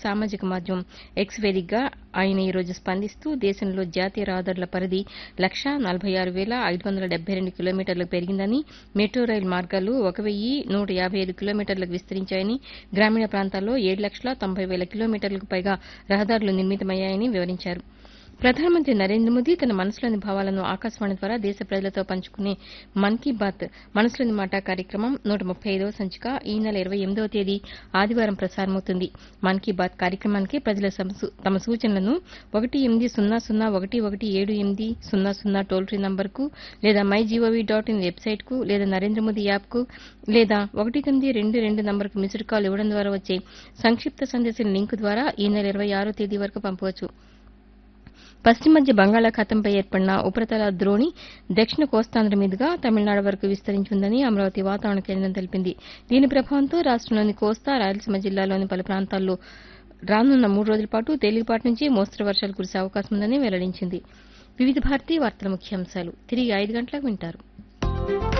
సామాజిక మాధ్యమం ఎక్స్ వేదికగా ఆయన ఈ రోజు స్పందిస్తూ దేశంలో జాతీయ రహదారుల పరిధి లక్షా నలభై ఆరు వేల ఐదు వందల డెబ్బై రెండు కిలోమీటర్లకు పెరిగిందని మెట్రో రైలు మార్గాలు ఒక వెయ్యి నూట యాభై ఐదు కిలోమీటర్లకు విస్తరించాయని గ్రామీణ ప్రాంతాల్లో ఏడు లక్షల తొంభై వేల కిలోమీటర్లకు పైగా రహదారులు నిర్మితమయ్యాయని వివరించారు ప్రధానమంత్రి నరేంద్ర మోదీ తన మనసులోని భావాలను ఆకాశవాణి ద్వారా దేశ ప్రజలతో పంచుకునే మన్ కీ బాత్ మనసులోని మాట కార్యక్రమం నూట ముప్పై ఐదవ సంచిక ఈ నెల ఇరవై ఎనిమిదవ తేదీ ఆదివారం ప్రసారమవుతుంది మన్ కీ బాత్ కార్యక్రమానికి ప్రజలు సమ- తమ సూచనలను ఒకటి ఎనిమిది సున్నా సున్నా ఒకటి ఒకటి ఏడు ఎనిమిది సున్నా సున్నా టోల్ ఫ్రీ నంబర్కు లేదా మై జీఓవీ డాట్ ఇన్ వెబ్సైట్కు లేదా నరేంద్ర మోదీ యాప్కు లేదా ఒకటి తొమ్మిది రెండు రెండు నంబర్కు మిస్డ్ కాల్ ఇవ్వడం ద్వారా వచ్చే సంక్షిప్త సందేశం లింకు ద్వారా ఈ నెల ఇరవై ఆరో తేదీ వరకు పంపవచ్చు పశ్చిమ మధ్య బంగాళాఖాతంపై ఏర్పడిన ఉపరితల ద్రోణి దక్షిణ కోస్తాంధ్ర మీదుగా తమిళనాడు వరకు విస్తరించిందని అమరావతి వాతావరణ కేంద్రం తెలిపింది దీని ప్రభావంతో రాష్టంలోని కోస్తా రాయలసీమ జిల్లాలోని పలు ప్రాంతాల్లో రానున్న మూడు రోజుల పాటు తేలికపాటి నుంచి మోస్తరు వర్షాలు కురిసే అవకాశం ఉందని వెల్లడించింది వివిధ భారతీ వార్తల ముఖ్యాంశాలు తిరిగి ఐదు గంటలకు వింటారు